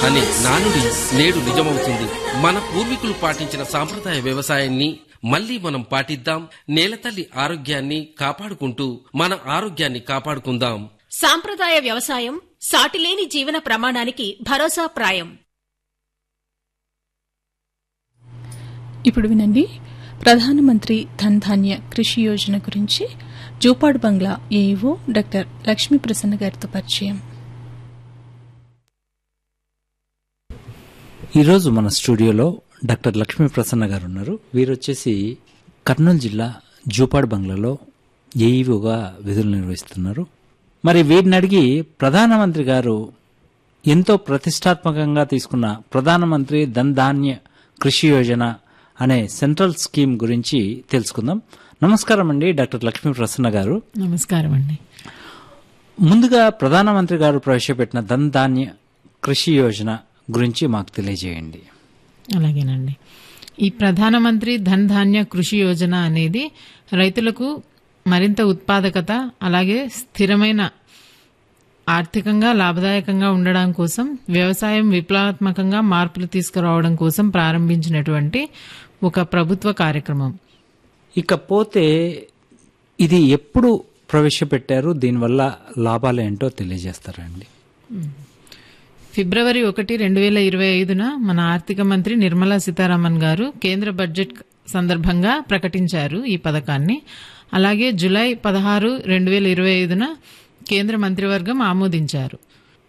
అనే నానుడి నేడు నిజమవుతుంది మన పూర్వీకులు పాటించిన సాంప్రదాయ వ్యవసాయాన్ని మళ్ళీ మనం పాటిద్దాం నేలతల్లి ఆరోగ్యాన్ని కాపాడుకుంటూ మన ఆరోగ్యాన్ని కాపాడుకుందాం సాంప్రదాయ వ్యవసాయం సాటిలేని జీవన ప్రమాణానికి భరోసా ప్రాయం ఇప్పుడు వినండి ప్రధానమంత్రి ధన్ ధాన్య కృషి యోజన గురించి జూపాడు బంగ్లా ఏఈఓ డాక్టర్ లక్ష్మీ ప్రసన్న గారితో పరిచయం ఈరోజు మన స్టూడియోలో డాక్టర్ లక్ష్మీ ప్రసన్న గారు ఉన్నారు వీరు వచ్చేసి కర్నూలు జిల్లా జూపాడు బంగ్లాలో ఏఈఓగా విధులు నిర్వహిస్తున్నారు మరి వీరిని అడిగి ప్రధానమంత్రి గారు ఎంతో ప్రతిష్టాత్మకంగా తీసుకున్న ప్రధానమంత్రి ధన్ ధాన్య కృషి యోజన అనే సెంట్రల్ స్కీమ్ గురించి తెలుసుకుందాం నమస్కారం అండి డాక్టర్ లక్ష్మీ ప్రసన్న గారు నమస్కారం అండి ముందుగా ప్రధానమంత్రి గారు ప్రవేశపెట్టిన ధన్ ధాన్య కృషి యోజన గురించి మాకు తెలియజేయండి అలాగేనండి ఈ ప్రధానమంత్రి ధన్ ధాన్య కృషి యోజన అనేది రైతులకు మరింత ఉత్పాదకత అలాగే స్థిరమైన ఆర్థికంగా లాభదాయకంగా ఉండడం కోసం వ్యవసాయం విప్లవాత్మకంగా మార్పులు తీసుకురావడం కోసం ప్రారంభించినటువంటి ఒక ప్రభుత్వ కార్యక్రమం ఇకపోతే ఇది ఎప్పుడు ప్రవేశపెట్టారు దీనివల్ల లాభాలు ఏంటో తెలియజేస్తారండి ఫిబ్రవరి ఒకటి రెండు వేల ఇరవై ఐదున మన ఆర్థిక మంత్రి నిర్మలా సీతారామన్ గారు కేంద్ర బడ్జెట్ సందర్భంగా ప్రకటించారు ఈ పథకాన్ని అలాగే జులై పదహారు రెండు వేల ఇరవై ఐదున కేంద్ర మంత్రివర్గం ఆమోదించారు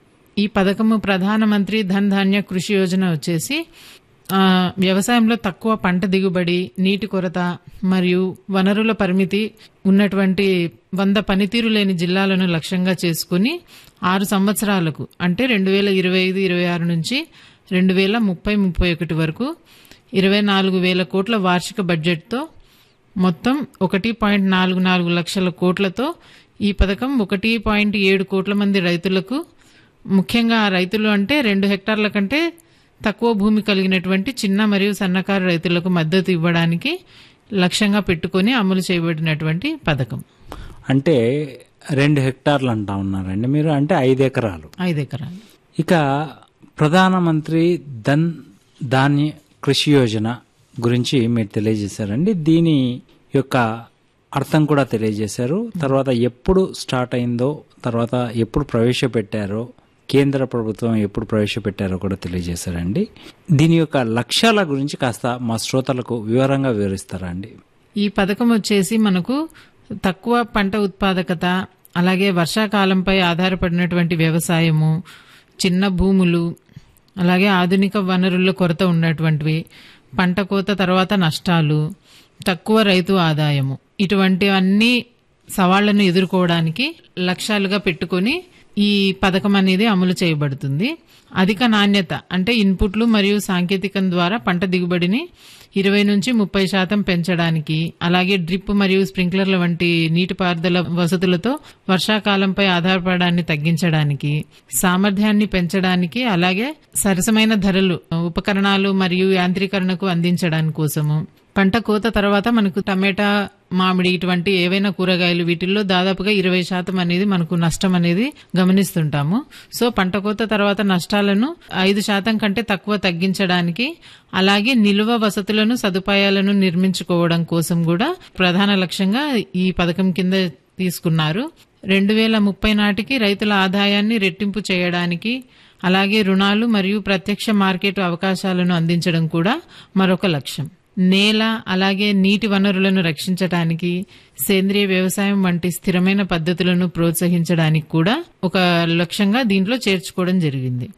ఈ పథకము ప్రధానమంత్రి ధన్ ధాన్య కృషి యోజన వచ్చేసి ఆ, వ్యవసాయంలో తక్కువ పంట దిగుబడి నీటి కొరత మరియు వనరుల పరిమితి ఉన్నటువంటి వంద పనితీరు లేని జిల్లాలను లక్ష్యంగా చేసుకుని ఆరు సంవత్సరాలకు అంటే రెండు వేల ఇరవై ఐదు ఇరవై ఆరు నుంచి రెండు వేల ముప్పై ముప్పై ఒకటి వరకు ఇరవై నాలుగు వేల కోట్ల వార్షిక బడ్జెట్తో మొత్తం ఒకటి పాయింట్ నాలుగు నాలుగు లక్షల కోట్లతో ఈ పథకం ఒకటి పాయింట్ ఏడు కోట్ల మంది రైతులకు ముఖ్యంగా ఆ రైతులు అంటే రెండు హెక్టార్ల కంటే తక్కువ భూమి కలిగినటువంటి చిన్న మరియు సన్నకారు రైతులకు మద్దతు ఇవ్వడానికి లక్ష్యంగా పెట్టుకొని అమలు చేయబడినటువంటి పథకం అంటే రెండు హెక్టార్లు అంటా ఉన్నారండి మీరు అంటే ఐదు ఎకరాలు ఐదు ఎకరాలు ఇక ప్రధానమంత్రి ధన్ ధాన్య కృషి యోజన గురించి మీరు తెలియజేశారండి దీని యొక్క అర్థం కూడా తెలియజేశారు తర్వాత ఎప్పుడు స్టార్ట్ అయిందో తర్వాత ఎప్పుడు ప్రవేశపెట్టారో కేంద్ర ప్రభుత్వం ఎప్పుడు ప్రవేశపెట్టారో కూడా తెలియజేశారండి దీని యొక్క లక్ష్యాల గురించి కాస్త మా శ్రోతలకు వివరంగా వివరిస్తారా అండి ఈ పథకం వచ్చేసి మనకు తక్కువ పంట ఉత్పాదకత అలాగే వర్షాకాలంపై ఆధారపడినటువంటి వ్యవసాయము చిన్న భూములు అలాగే ఆధునిక వనరుల కొరత ఉన్నటువంటివి పంట కోత తర్వాత నష్టాలు తక్కువ రైతు ఆదాయము ఇటువంటివన్నీ సవాళ్లను ఎదుర్కోవడానికి లక్ష్యాలుగా పెట్టుకొని ఈ పథకం అనేది అమలు చేయబడుతుంది అధిక నాణ్యత అంటే ఇన్పుట్లు మరియు సాంకేతికం ద్వారా పంట దిగుబడిని ఇరవై నుంచి ముప్పై శాతం పెంచడానికి అలాగే డ్రిప్ మరియు స్ప్రింక్లర్ల వంటి నీటిపారుదల వసతులతో వర్షాకాలంపై ఆధారపడాన్ని తగ్గించడానికి సామర్థ్యాన్ని పెంచడానికి అలాగే సరసమైన ధరలు ఉపకరణాలు మరియు యాంత్రీకరణకు అందించడానికి కోసము పంట కోత తర్వాత మనకు టమాటా మామిడి ఇటువంటి ఏవైనా కూరగాయలు వీటిల్లో దాదాపుగా ఇరవై శాతం అనేది మనకు నష్టం అనేది గమనిస్తుంటాము సో పంట కోత తర్వాత నష్టాలను ఐదు శాతం కంటే తక్కువ తగ్గించడానికి అలాగే నిల్వ వసతులను సదుపాయాలను నిర్మించుకోవడం కోసం కూడా ప్రధాన లక్ష్యంగా ఈ పథకం కింద తీసుకున్నారు రెండు వేల ముప్పై నాటికి రైతుల ఆదాయాన్ని రెట్టింపు చేయడానికి అలాగే రుణాలు మరియు ప్రత్యక్ష మార్కెట్ అవకాశాలను అందించడం కూడా మరొక లక్ష్యం నేల అలాగే నీటి వనరులను రక్షించడానికి సేంద్రియ వ్యవసాయం వంటి స్థిరమైన పద్ధతులను ప్రోత్సహించడానికి కూడా ఒక లక్ష్యంగా దీంట్లో చేర్చుకోవడం జరిగింది